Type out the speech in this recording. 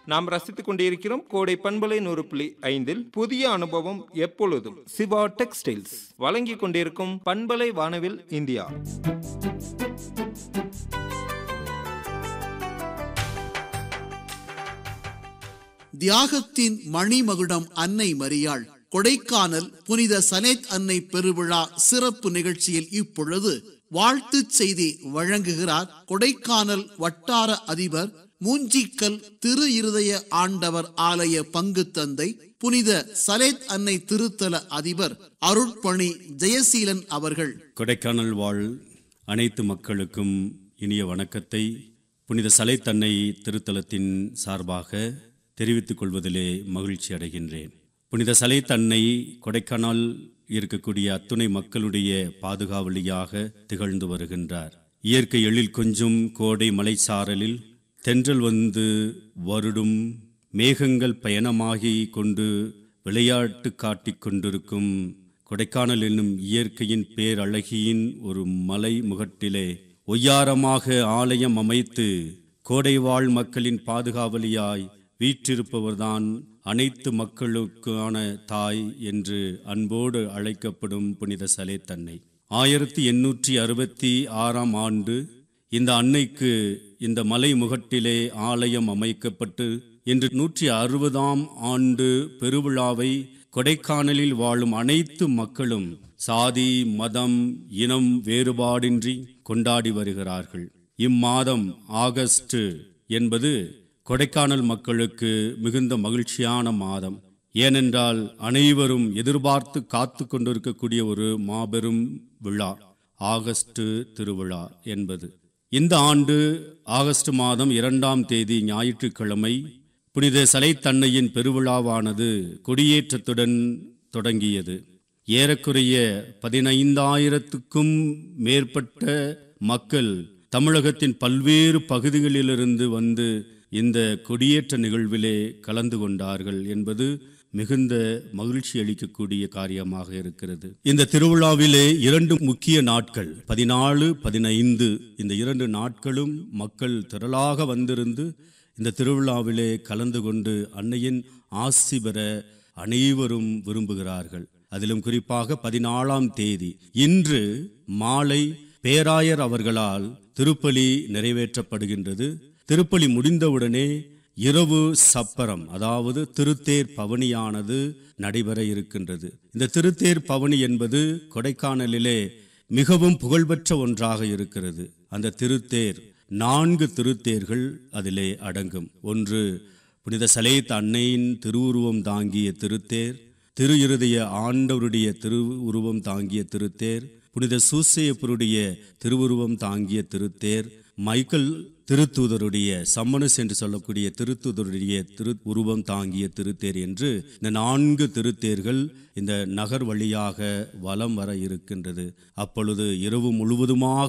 நாம் ரசித்துக் கொண்டிருக்கிறோம் கோடை பண்பலை நூறு புள்ளி ஐந்தில் புதிய அனுபவம் எப்பொழுதும் சிவா டெக்ஸ்டைல்ஸ் வழங்கிக் கொண்டிருக்கும் பண்பலை வானவில் இந்தியா தியாகத்தின் மணிமகுடம் அன்னை மரியாள் கொடைக்கானல் புனித சனேத் அன்னை பெருவிழா சிறப்பு நிகழ்ச்சியில் இப்பொழுது வாழ்த்துச் செய்தி வழங்குகிறார் கொடைக்கானல் வட்டார அதிபர் மூஞ்சிக்கல் திரு இருதய ஆண்டவர் ஆலய பங்கு தந்தை புனித சலேத் அன்னை திருத்தல அதிபர் அருட்பணி ஜெயசீலன் அவர்கள் கொடைக்கானல் வாழ் அனைத்து மக்களுக்கும் இனிய வணக்கத்தை புனித சலைத்தன்னை திருத்தலத்தின் சார்பாக தெரிவித்துக் கொள்வதிலே மகிழ்ச்சி அடைகின்றேன் புனித சலைத்தன்னை கொடைக்கானல் இருக்கக்கூடிய அத்துணை மக்களுடைய பாதுகாவலியாக திகழ்ந்து வருகின்றார் இயற்கை எழில் கொஞ்சும் கோடை மலைச்சாரலில் தென்றல் வந்து வருடும் மேகங்கள் பயணமாகி கொண்டு விளையாட்டு காட்டிக் கொண்டிருக்கும் கொடைக்கானல் என்னும் இயற்கையின் பேரழகியின் ஒரு மலை முகட்டிலே ஒய்யாரமாக ஆலயம் அமைத்து கோடைவாழ் மக்களின் பாதுகாவலியாய் வீற்றிருப்பவர்தான் அனைத்து மக்களுக்கான தாய் என்று அன்போடு அழைக்கப்படும் புனித சலேத்தன்னை ஆயிரத்தி எண்ணூற்றி அறுபத்தி ஆறாம் ஆண்டு இந்த அன்னைக்கு இந்த மலை முகட்டிலே ஆலயம் அமைக்கப்பட்டு இன்று நூற்றி அறுபதாம் ஆண்டு பெருவிழாவை கொடைக்கானலில் வாழும் அனைத்து மக்களும் சாதி மதம் இனம் வேறுபாடின்றி கொண்டாடி வருகிறார்கள் இம்மாதம் ஆகஸ்ட் என்பது கொடைக்கானல் மக்களுக்கு மிகுந்த மகிழ்ச்சியான மாதம் ஏனென்றால் அனைவரும் எதிர்பார்த்து காத்து கொண்டிருக்கக்கூடிய ஒரு மாபெரும் விழா ஆகஸ்ட் திருவிழா என்பது இந்த ஆண்டு ஆகஸ்ட் மாதம் இரண்டாம் தேதி ஞாயிற்றுக்கிழமை புனித சலைத்தன்னையின் பெருவிழாவானது கொடியேற்றத்துடன் தொடங்கியது ஏறக்குறைய பதினைந்தாயிரத்துக்கும் மேற்பட்ட மக்கள் தமிழகத்தின் பல்வேறு பகுதிகளிலிருந்து வந்து இந்த கொடியேற்ற நிகழ்விலே கலந்து கொண்டார்கள் என்பது மிகுந்த மகிழ்ச்சி அளிக்கக்கூடிய காரியமாக இருக்கிறது இந்த திருவிழாவிலே இரண்டு முக்கிய நாட்கள் பதினாலு பதினைந்து இந்த இரண்டு நாட்களும் மக்கள் திரளாக வந்திருந்து இந்த திருவிழாவிலே கலந்து கொண்டு அன்னையின் ஆசி பெற அனைவரும் விரும்புகிறார்கள் அதிலும் குறிப்பாக பதினாலாம் தேதி இன்று மாலை பேராயர் அவர்களால் திருப்பலி நிறைவேற்றப்படுகின்றது திருப்பலி முடிந்தவுடனே இரவு சப்பரம் அதாவது திருத்தேர் பவனியானது நடைபெற இருக்கின்றது இந்த திருத்தேர் பவனி என்பது கொடைக்கானலிலே மிகவும் புகழ்பெற்ற ஒன்றாக இருக்கிறது அந்த திருத்தேர் நான்கு திருத்தேர்கள் அதிலே அடங்கும் ஒன்று புனித சலேத் அன்னையின் திருவுருவம் தாங்கிய திருத்தேர் திரு இருதய ஆண்டவருடைய திருவுருவம் தாங்கிய திருத்தேர் புனித சூசையப்பருடைய திருவுருவம் தாங்கிய திருத்தேர் மைக்கேல் திருத்தூதருடைய சம்மனஸ் என்று சொல்லக்கூடிய திருத்தூதருடைய திரு உருவம் தாங்கிய திருத்தேர் என்று இந்த நான்கு திருத்தேர்கள் இந்த நகர் வழியாக வலம் வர இருக்கின்றது அப்பொழுது இரவு முழுவதுமாக